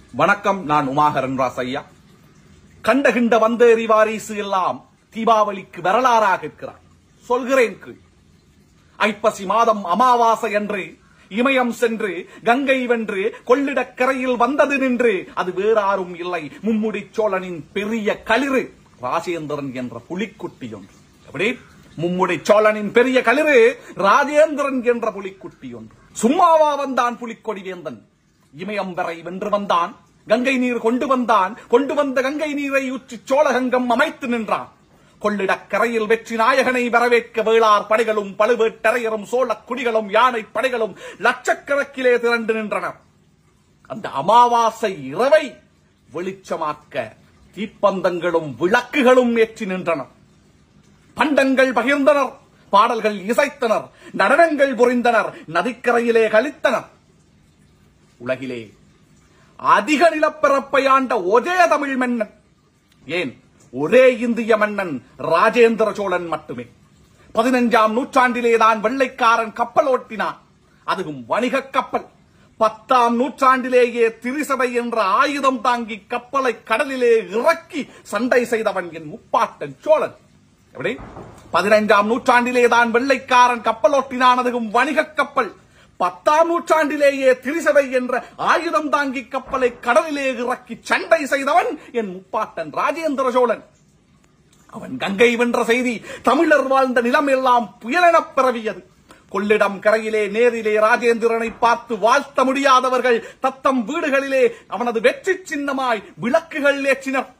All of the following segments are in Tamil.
வணக்கம் நான் உமாகரன் ராசையா கண்டகிண்ட வந்தேறி வாரிசு எல்லாம் தீபாவளிக்கு வரலாறாக இருக்கிறார் சொல்கிறேன் கீழ் ஐப்பசி மாதம் அமாவாசை என்று இமயம் சென்று கங்கை வென்று கொள்ளிடக்கரையில் வந்தது நின்று அது வேறாரும் இல்லை மும்முடி சோழனின் பெரிய களிறு ராஜேந்திரன் என்ற புலிக்குட்டி ஒன்று எப்படி மும்முடி சோழனின் பெரிய களிறு ராஜேந்திரன் என்ற புலிக்குட்டி ஒன்று சும்மாவா வந்தான் புலிக்கொடி வேந்தன் இமயம் வரை வென்று வந்தான் கங்கை நீர் கொண்டு வந்தான் கொண்டு வந்த கங்கை நீரை ஊற்றி சோழகங்கம் அமைத்து நின்றான் கொள்ளிடக்கரையில் வெற்றி நாயகனை வரவேற்க வேளார் படைகளும் பழுவேட்டரையரும் சோழ குடிகளும் யானை படைகளும் லட்சக்கணக்கிலே திரண்டு நின்றனர் அந்த அமாவாசை இரவை வெளிச்சமாக்க தீப்பந்தங்களும் விளக்குகளும் ஏற்றி நின்றனர் பண்டங்கள் பகிர்ந்தனர் பாடல்கள் இசைத்தனர் நடனங்கள் புரிந்தனர் நதிக்கரையிலே கழித்தனர் உலகிலே அதிக நிலப்பரப்பை ஆண்ட ஒரே தமிழ் மன்னன் ஏன் ஒரே இந்திய மன்னன் ராஜேந்திர சோழன் மட்டுமே பதினஞ்சாம் நூற்றாண்டிலே தான் வெள்ளைக்காரன் கப்பல் ஓட்டினான் அதுவும் வணிக கப்பல் பத்தாம் நூற்றாண்டிலேயே திரிசபை என்ற ஆயுதம் தாங்கி கப்பலை கடலிலே இறக்கி சண்டை செய்தவன் என் முப்பாட்டன் சோழன் எப்படி பதினைஞ்சாம் நூற்றாண்டிலே தான் வெள்ளைக்காரன் கப்பலோட்டினான் அதுவும் வணிக கப்பல் பத்தாம் நூற்றாண்டிலேயே திரிசபை என்ற ஆயுதம் தாங்கி கப்பலை கடலிலே இறக்கி சண்டை செய்தவன் என் முப்பாட்டன் ராஜேந்திர சோழன் அவன் கங்கை வென்ற செய்தி தமிழர் வாழ்ந்த நிலம் எல்லாம் புயலெனப் பரவியது கொள்ளிடம் கரையிலே நேரிலே ராஜேந்திரனை பார்த்து வாழ்த்த முடியாதவர்கள் தத்தம் வீடுகளிலே அவனது வெற்றி சின்னமாய் விளக்குகள் ஏற்றினர்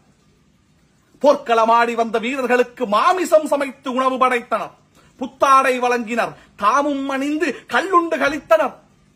போர்க்களமாடி வந்த வீரர்களுக்கு மாமிசம் சமைத்து உணவு படைத்தனர் புத்தாடை வழங்கினர் தாமும் அணிந்து கல்லுண்டு கழித்தனர்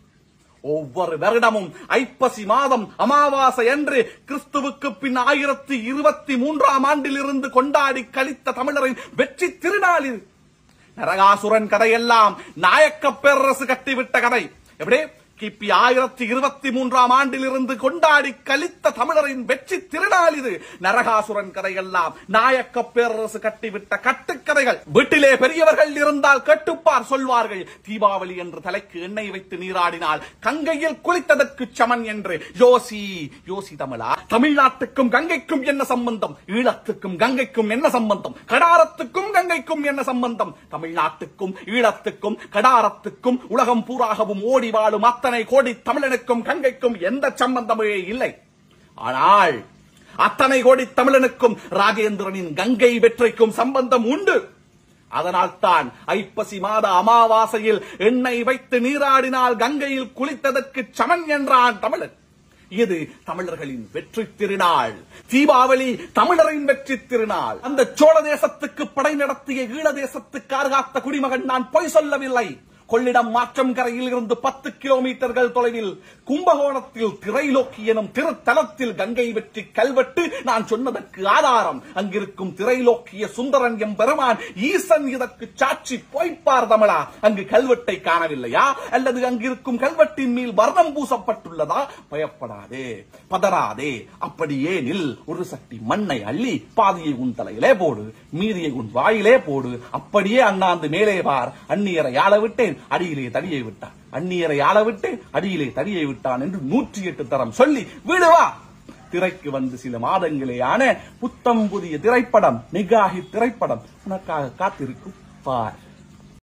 ஒவ்வொரு வருடமும் ஐப்பசி மாதம் அமாவாசை என்று கிறிஸ்துவுக்கு பின் ஆயிரத்தி இருபத்தி மூன்றாம் ஆண்டிலிருந்து கொண்டாடி கழித்த தமிழரின் வெற்றி திருநாள் இது நரகாசுரன் கதையெல்லாம் நாயக்க பேரரசு கட்டிவிட்ட கதை எப்படி கிபி ஆயிரத்தி இருபத்தி மூன்றாம் ஆண்டிலிருந்து கொண்டாடி கழித்த தமிழரின் வெற்றி திருநாள் இது நரகாசுரன் கதையெல்லாம் நாயக்க பேரரசு கட்டிவிட்ட கட்டுக்கதைகள் வீட்டிலே பெரியவர்கள் இருந்தால் கட்டுப்பார் சொல்வார்கள் தீபாவளி என்று தலைக்கு எண்ணெய் வைத்து நீராடினால் கங்கையில் குளித்ததற்கு சமன் என்று யோசி யோசி தமிழா தமிழ்நாட்டுக்கும் கங்கைக்கும் என்ன சம்பந்தம் ஈழத்துக்கும் கங்கைக்கும் என்ன சம்பந்தம் கடாரத்துக்கும் கங்கைக்கும் என்ன சம்பந்தம் தமிழ்நாட்டுக்கும் ஈழத்துக்கும் கடாரத்துக்கும் உலகம் பூராகவும் ஓடி வாழும் அத்தனை கோடி தமிழனுக்கும் கங்கைக்கும் எந்த சம்பந்தமே இல்லை ஆனால் அத்தனை கோடி தமிழனுக்கும் ராஜேந்திரனின் கங்கை வெற்றிக்கும் சம்பந்தம் உண்டு அதனால்தான் ஐப்பசி மாத அமாவாசையில் எண்ணெய் வைத்து நீராடினால் கங்கையில் குளித்ததற்கு சமன் என்றான் தமிழன் இது தமிழர்களின் வெற்றி திருநாள் தீபாவளி தமிழரின் வெற்றி திருநாள் அந்த சோழ தேசத்துக்கு படை நடத்திய ஈழ தேசத்துக்கு அருகாத்த குடிமகன் நான் பொய் சொல்லவில்லை கொள்ளிடம் மாற்றம் கரையில் இருந்து பத்து கிலோமீட்டர்கள் தொலைவில் கும்பகோணத்தில் திரைலோக்கி எனும் திருத்தலத்தில் கங்கை வெற்றி கல்வெட்டு நான் சொன்னதற்கு ஆதாரம் அங்கிருக்கும் திரைலோக்கிய சுந்தரன் எம் பெருமான் ஈசன் இதற்கு சாட்சி போய்ப்பார் தமிழா அங்கு கல்வெட்டை காணவில்லையா அல்லது அங்கிருக்கும் கல்வெட்டின் மேல் வர்ணம் பூசப்பட்டுள்ளதா பயப்படாதே பதறாதே அப்படியே நில் ஒரு சட்டி மண்ணை அள்ளி பாதியை உன் தலையிலே போடு மீதியை உன் வாயிலே போடு அப்படியே அண்ணாந்து மேலே பார் அந்நியரை ஆள விட்டேன் அடியிலே தடியை விட்டான் அந்நியரை ஆள விட்டு அடியிலே தடியை விட்டான் என்று நூற்றி எட்டு தரம் சொல்லி விடுவா திரைக்கு வந்து சில மாதங்களேயான புத்தம் புதிய திரைப்படம் நிகாஹி திரைப்படம் உனக்காக காத்திருக்கும் பார்